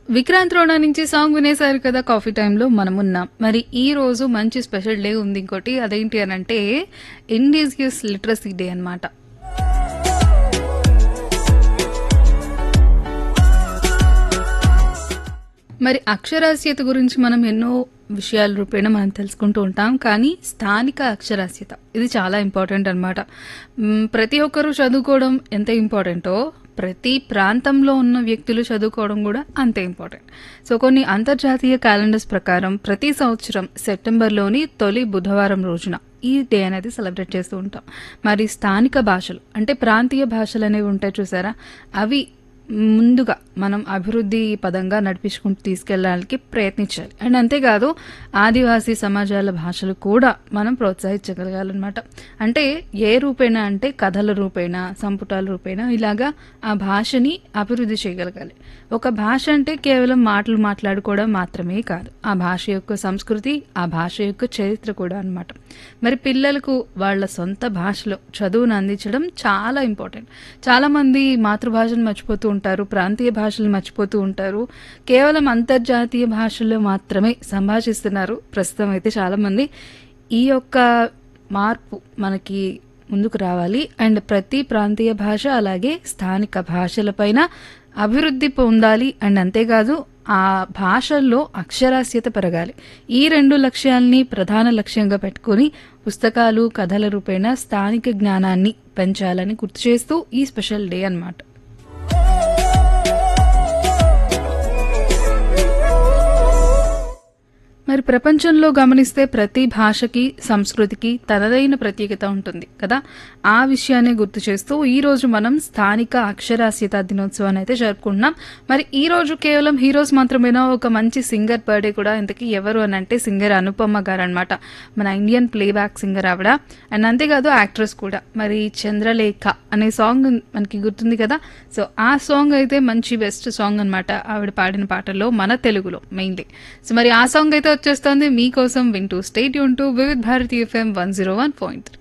విక్రాంత్ రోణ నుంచి సాంగ్ వినేశారు కదా కాఫీ టైంలో మనం ఉన్నాం మరి ఈ రోజు మంచి స్పెషల్ డే ఉంది ఇంకోటి అదేంటి అని అంటే ఇండిజియస్ లిటరసీ డే అన్నమాట మరి అక్షరాస్యత గురించి మనం ఎన్నో విషయాల రూపేణ మనం తెలుసుకుంటూ ఉంటాం కానీ స్థానిక అక్షరాస్యత ఇది చాలా ఇంపార్టెంట్ అనమాట ప్రతి ఒక్కరూ చదువుకోవడం ఎంత ఇంపార్టెంటో ప్రతి ప్రాంతంలో ఉన్న వ్యక్తులు చదువుకోవడం కూడా అంతే ఇంపార్టెంట్ సో కొన్ని అంతర్జాతీయ క్యాలెండర్స్ ప్రకారం ప్రతి సంవత్సరం సెప్టెంబర్లోని తొలి బుధవారం రోజున ఈ డే అనేది సెలబ్రేట్ చేస్తూ ఉంటాం మరి స్థానిక భాషలు అంటే ప్రాంతీయ భాషలు అనేవి ఉంటాయి చూసారా అవి ముందుగా మనం అభివృద్ధి పదంగా నడిపించుకుంటూ తీసుకెళ్ళడానికి ప్రయత్నించాలి అండ్ అంతేకాదు ఆదివాసీ సమాజాల భాషలు కూడా మనం ప్రోత్సహించగలగాలన్నమాట అంటే ఏ రూపేణా అంటే కథల రూపేణా సంపుటాల రూపేణా ఇలాగా ఆ భాషని అభివృద్ధి చేయగలగాలి ఒక భాష అంటే కేవలం మాటలు మాట్లాడుకోవడం మాత్రమే కాదు ఆ భాష యొక్క సంస్కృతి ఆ భాష యొక్క చరిత్ర కూడా అన్నమాట మరి పిల్లలకు వాళ్ళ సొంత భాషలో చదువును అందించడం చాలా ఇంపార్టెంట్ చాలా మంది మాతృభాషను మర్చిపోతూ ఉంటారు ప్రాంతీయ భాషలు మర్చిపోతూ ఉంటారు కేవలం అంతర్జాతీయ భాషల్లో మాత్రమే సంభాషిస్తున్నారు ప్రస్తుతం అయితే చాలా మంది ఈ యొక్క మార్పు మనకి ముందుకు రావాలి అండ్ ప్రతి ప్రాంతీయ భాష అలాగే స్థానిక భాషలపైన అభివృద్ధి పొందాలి అండ్ అంతేకాదు ఆ భాషల్లో అక్షరాస్యత పెరగాలి ఈ రెండు లక్ష్యాల్ని ప్రధాన లక్ష్యంగా పెట్టుకుని పుస్తకాలు కథల రూపేణ స్థానిక జ్ఞానాన్ని పెంచాలని గుర్తు చేస్తూ ఈ స్పెషల్ డే అన్నమాట మరి ప్రపంచంలో గమనిస్తే ప్రతి భాషకి సంస్కృతికి తనదైన ప్రత్యేకత ఉంటుంది కదా ఆ విషయాన్ని గుర్తు చేస్తూ ఈ రోజు మనం స్థానిక అక్షరాస్యత దినోత్సవాన్ని అయితే జరుపుకుంటున్నాం మరి ఈ రోజు కేవలం హీరోస్ మాత్రమేనా ఒక మంచి సింగర్ బర్త్డే కూడా ఇంతకీ ఎవరు అని అంటే సింగర్ అనుపమ గారు అనమాట మన ఇండియన్ ప్లేబ్యాక్ సింగర్ ఆవిడ అండ్ అంతేకాదు యాక్ట్రెస్ కూడా మరి చంద్రలేఖ అనే సాంగ్ మనకి గుర్తుంది కదా సో ఆ సాంగ్ అయితే మంచి బెస్ట్ సాంగ్ అనమాట ఆవిడ పాడిన పాటల్లో మన తెలుగులో మెయిన్లీ సో మరి ఆ సాంగ్ అయితే వచ్చేస్తుంది మీకోసం వింటూ స్టేట్ యూన్ to Vividh Bharati FM one zero one point